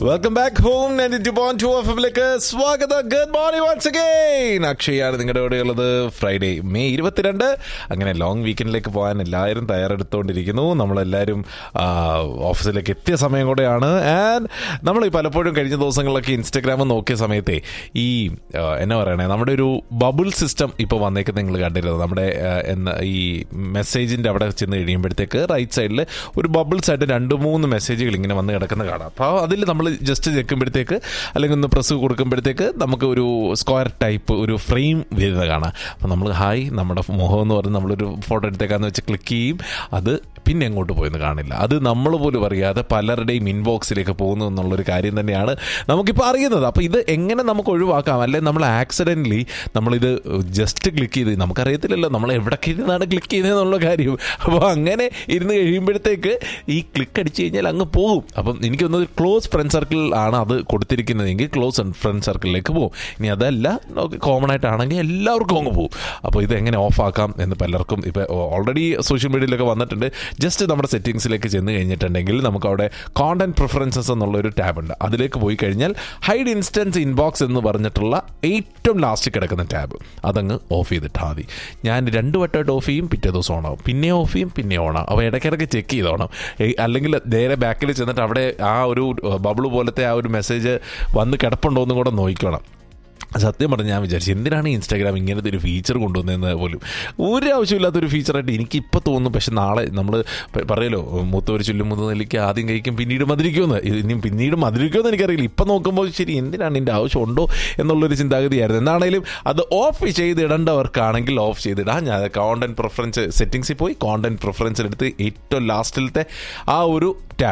welcome back home ninety two point two F എമ്മിലേക്ക് സ്വാഗതം good morning once again അക്ഷയാണ് നിങ്ങളുടെ കൂടെ ഉള്ളത് ഫ്രൈഡേ മെയ് ഇരുപത്തിരണ്ട് അങ്ങനെ ലോങ് വീക്കെൻഡിലേക്ക് പോകാൻ എല്ലാവരും തയ്യാറെടുത്തുകൊണ്ടിരിക്കുന്നു നമ്മളെല്ലാവരും ആ, ഓഫീസിലേക്ക് എത്തിയ സമയം കൂടെയാണ് ആൻഡ് നമ്മൾ ഈ പലപ്പോഴും കഴിഞ്ഞ ദിവസങ്ങളിലൊക്കെ ഇൻസ്റ്റഗ്രാം നോക്കിയ സമയത്തെ ഈ ആ, എന്നാ പറയണേ നമ്മുടെ ഒരു ബബിൾ സിസ്റ്റം ഇപ്പോൾ വന്നേക്ക് നിങ്ങൾ കണ്ടിരുന്നത് നമ്മുടെ ആ, എന്ന ഈ മെസ്സേജിൻ്റെ അവിടെ ചെന്ന് കഴിയുമ്പോഴത്തേക്ക് റൈറ്റ് സൈഡിൽ ഒരു ബബിൾസ് ആയിട്ട് രണ്ട് മൂന്ന് മെസ്സേജുകൾ ഇങ്ങനെ വന്ന് കിടക്കുന്ന കാണാം അപ്പോൾ അതിൽ നമ്മൾ ജസ്റ്റ് ഞെക്കുമ്പോഴത്തേക്ക് അല്ലെങ്കിൽ ഒന്ന് പ്രസ് കൊടുക്കുമ്പോഴത്തേക്ക് നമുക്ക് ഒരു സ്ക്വയർ ടൈപ്പ് ഒരു ഫ്രെയിം വരുന്നത് കാണാം അപ്പോൾ നമ്മൾ ഹായ് നമ്മുടെ മുഖം എന്ന് പറഞ്ഞ് നമ്മളൊരു ഫോട്ടോ എടുത്തേക്കാന്ന് വെച്ച് ക്ലിക്ക് ചെയ്യും അത് പിന്നെ എങ്ങോട്ട് പോയെന്ന് കാണില്ല അത് നമ്മൾ പോലും അറിയാതെ പലരുടെയും ഇൻബോക്സിലേക്ക് പോകുന്നു എന്നുള്ളൊരു കാര്യം തന്നെയാണ് നമുക്കിപ്പോൾ അറിയുന്നത് അപ്പോൾ ഇത് എങ്ങനെ നമുക്ക് ഒഴിവാക്കാം അല്ലെങ്കിൽ നമ്മൾ ആക്സിഡൻ്റലി നമ്മളിത് ജസ്റ്റ് ക്ലിക്ക് ചെയ്ത് നമുക്കറിയത്തില്ലല്ലോ നമ്മൾ എവിടൊക്കെ ഇരുന്നാണ് ക്ലിക്ക് ചെയ്തതെന്നുള്ള കാര്യം അപ്പോൾ അങ്ങനെ ഇരുന്ന് കഴിയുമ്പോഴത്തേക്ക് ഈ ക്ലിക്ക് അടിച്ചു കഴിഞ്ഞാൽ അങ്ങ് പോകും അപ്പം എനിക്കൊന്ന് ക്ലോസ് ഫ്രണ്ട് സർക്കിൾ ആണ് അത് കൊടുത്തിരിക്കുന്നതെങ്കിൽ ക്ലോസ് ഫ്രണ്ട് സർക്കിളിലേക്ക് പോകും ഇനി അതല്ല കോമൺ ആയിട്ടാണെങ്കിൽ എല്ലാവർക്കും അങ്ങ് പോകും അപ്പോൾ ഇത് എങ്ങനെ ഓഫ് ആക്കാം എന്ന് പലർക്കും ഇപ്പോൾ ഓൾറെഡി സോഷ്യൽ മീഡിയയിലൊക്കെ വന്നിട്ടുണ്ട് ജസ്റ്റ് നമ്മുടെ സെറ്റിങ്സിലേക്ക് ചെന്ന് കഴിഞ്ഞിട്ടുണ്ടെങ്കിൽ നമുക്ക് അവിടെ കോണ്ടന്റ് പ്രിഫറൻസസ് എന്നുള്ള ഒരു ടാബ് ഉണ്ട് അതിലേക്ക് പോയി കഴിഞ്ഞാൽ ഹൈഡ് ഇൻസ്റ്റൻസ് ഇൻബോക്സ് എന്ന് പറഞ്ഞിട്ടുള്ള ഏറ്റവും ലാസ്റ്റ് കിടക്കുന്ന ടാബ് അതങ്ങ് ഓഫ് ചെയ്തിട്ടാൽ മതി ഞാൻ രണ്ട് വട്ടമായിട്ട് ഓഫ് ചെയ്യും പിറ്റേ ദിവസം ഓണാവും പിന്നെ ഓഫ് ചെയ്യും പിന്നെ ഓണാവും അപ്പോൾ ഇടയ്ക്കിടയ്ക്ക് ചെക്ക് ചെയ്തോണം ഏയ് അല്ലെങ്കിൽ നേരെ ബാക്കിൽ ചെന്നിട്ട് അവിടെ ആ ഒരു ബബിൾ പോലത്തെ ആ ഒരു മെസ്സേജ് വന്ന് കിടപ്പുണ്ടോ എന്നും കൂടെ നോക്കിക്കോണം സത്യം പറഞ്ഞ് ഞാൻ വിചാരിച്ചു എന്തിനാണ് ഈ ഇൻസ്റ്റാഗ്രാം ഇങ്ങനത്തെ ഒരു ഫീച്ചർ കൊണ്ടുവന്നതെന്ന് പോലും ഒരു ആവശ്യമില്ലാത്തൊരു ഫീച്ചറായിട്ട് എനിക്ക് ഇപ്പോൾ തോന്നുന്നു പക്ഷെ നാളെ നമ്മൾ പറയലോ മൂത്തവർ ചൊല്ലും മുതൽ നെല്ലിക്ക് ആദ്യം കഴിക്കും പിന്നീട് മധുരിക്കുമെന്ന് ഇനിയും പിന്നീട് മധുരിക്കുമെന്ന് എനിക്കറിയില്ല ഇപ്പം നോക്കുമ്പോൾ ശരി എന്തിനാണ് ഇതിൻ്റെ ആവശ്യമുണ്ടോ എന്നുള്ളൊരു ചിന്താഗതിയായിരുന്നു എന്താണെങ്കിലും അത് ഓഫ് ചെയ്തിടേണ്ടവർക്കാണെങ്കിൽ ഓഫ് ചെയ്തിടാം ഞാൻ കോണ്ടന്റ് പ്രിഫറൻസ് സെറ്റിങ്സിൽ പോയി കോണ്ടന്റ് പ്രിഫറൻസിലെടുത്ത് ഏറ്റവും ലാസ്റ്റിലത്തെ ആ ഒരു ടാബ്